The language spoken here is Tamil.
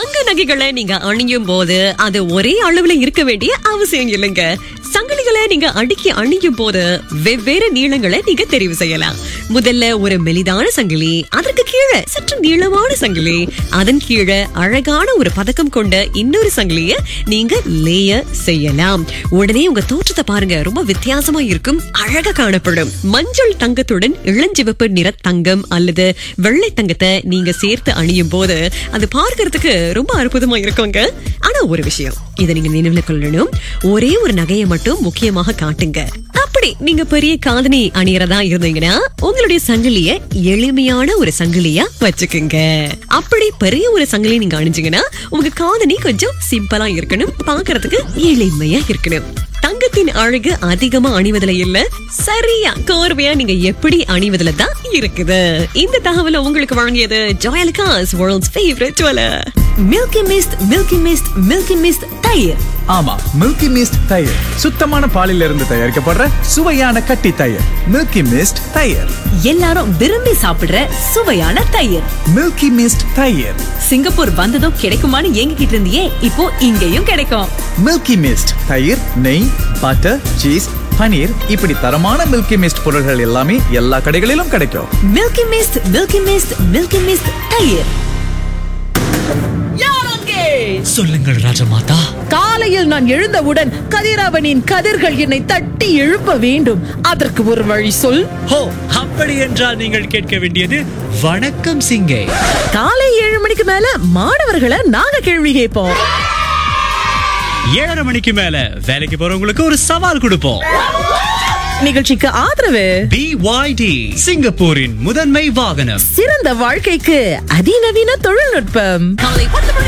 தங்க நகைகளை நீங்க அணியும் போது அது ஒரே அளவுல இருக்க வேண்டிய அவசியம் இல்லைங்க சங்கிலிகளை நீங்க அடுக்கி அணியும் போது வெவ்வேறு நீளங்களை நீங்க தெரிவு செய்யலாம் முதல்ல ஒரு மெலிதான சங்கிலி அதற்கு கீழே சற்று நீளமான சங்கிலி அதன் கீழே அழகான ஒரு பதக்கம் கொண்ட இன்னொரு சங்கிலிய நீங்க லேயர் செய்யலாம் உடனே உங்க தோற்றத்தை பாருங்க ரொம்ப வித்தியாசமா இருக்கும் அழகா காணப்படும் மஞ்சள் தங்கத்துடன் இளஞ்சிவப்பு நிற தங்கம் அல்லது வெள்ளை தங்கத்தை நீங்க சேர்த்து அணியும் போது அது பார்க்கறதுக்கு ரொம்ப அற்புதமா இருக்குங்க ஆனா ஒரு விஷயம் இதை நீங்க நினைவுல கொள்ளணும் ஒரே ஒரு நகையை மட்டும் முக்கியமாக காட்டுங்க அப்படி நீங்க பெரிய காதணி அணியறதா இருந்தீங்கன்னா உங்களுடைய சங்கிலிய எளிமையான ஒரு சங்கிலியா வச்சுக்குங்க அப்படி பெரிய ஒரு சங்கிலி நீங்க அணிஞ்சீங்கன்னா உங்க காதணி கொஞ்சம் சிம்பிளா இருக்கணும் பார்க்கறதுக்கு எளிமையா இருக்கணும் தங்கத்தின் அழகு அதிகமா அணிவதுல இல்ல சரியா கோர்வையா நீங்க எப்படி அணிவதுல தான் இருக்குது இந்த தகவலை உங்களுக்கு வழங்கியது Joyalukkas world's favourite jeweller Milky Mist Milky Mist Milky Mist தயிர் ஆமா மில்கி மிஸ்ட் தயிர் சுத்தமான பாலில் இருந்து தயாரிக்கப்படுற சுவையான கட்டி தயிர் மில்கி மிஸ்ட் தயிர் எல்லாரும் விரும்பி சாப்பிடுற சுவையான தயிர் மில்கி மிஸ்ட் தயிர் சிங்கப்பூர் வந்ததும் கிடைக்குமான்னு ஏங்கிக்கிட்டு இருந்தியே இப்போ இங்கேயும் கிடைக்கும் மில்கி மிஸ்ட் தயிர் நெய் பட்டர் சீஸ் பனீர் இப்படி தரமான மில்கி மிஸ்ட் பொருட்கள் எல்லாமே எல்லா கடைகளிலும் கிடைக்கும் Milky Mist Milky Mist Milky Mist தயிர் சொல்லுங்கள் ராஜமாதா காலையில் நான் எழுந்தவுடன் கதிரவனின் கதிர்கள் என்னை தட்டி எழுப்ப வேண்டும் அதற்கு ஒரு வழி சொல் ஹோ அப்படி என்றால் நீங்கள் கேட்க வேண்டியது வணக்கம் சிங்கை காலை ஏழு மணிக்கு மேல மாணவர்களை நாங்க கேள்வி கேட்போம் ஏழரை மணிக்கு மேல வேலைக்கு போறவங்களுக்கு ஒரு சவால் கொடுப்போம் நிகழ்ச்சிக்கு ஆதரவு பிஒய்டி சிங்கப்பூரின் முதன்மை வாகனம் சிறந்த வாழ்க்கைக்கு அதிநவீன தொழில்நுட்பம் காலை பத்து மணி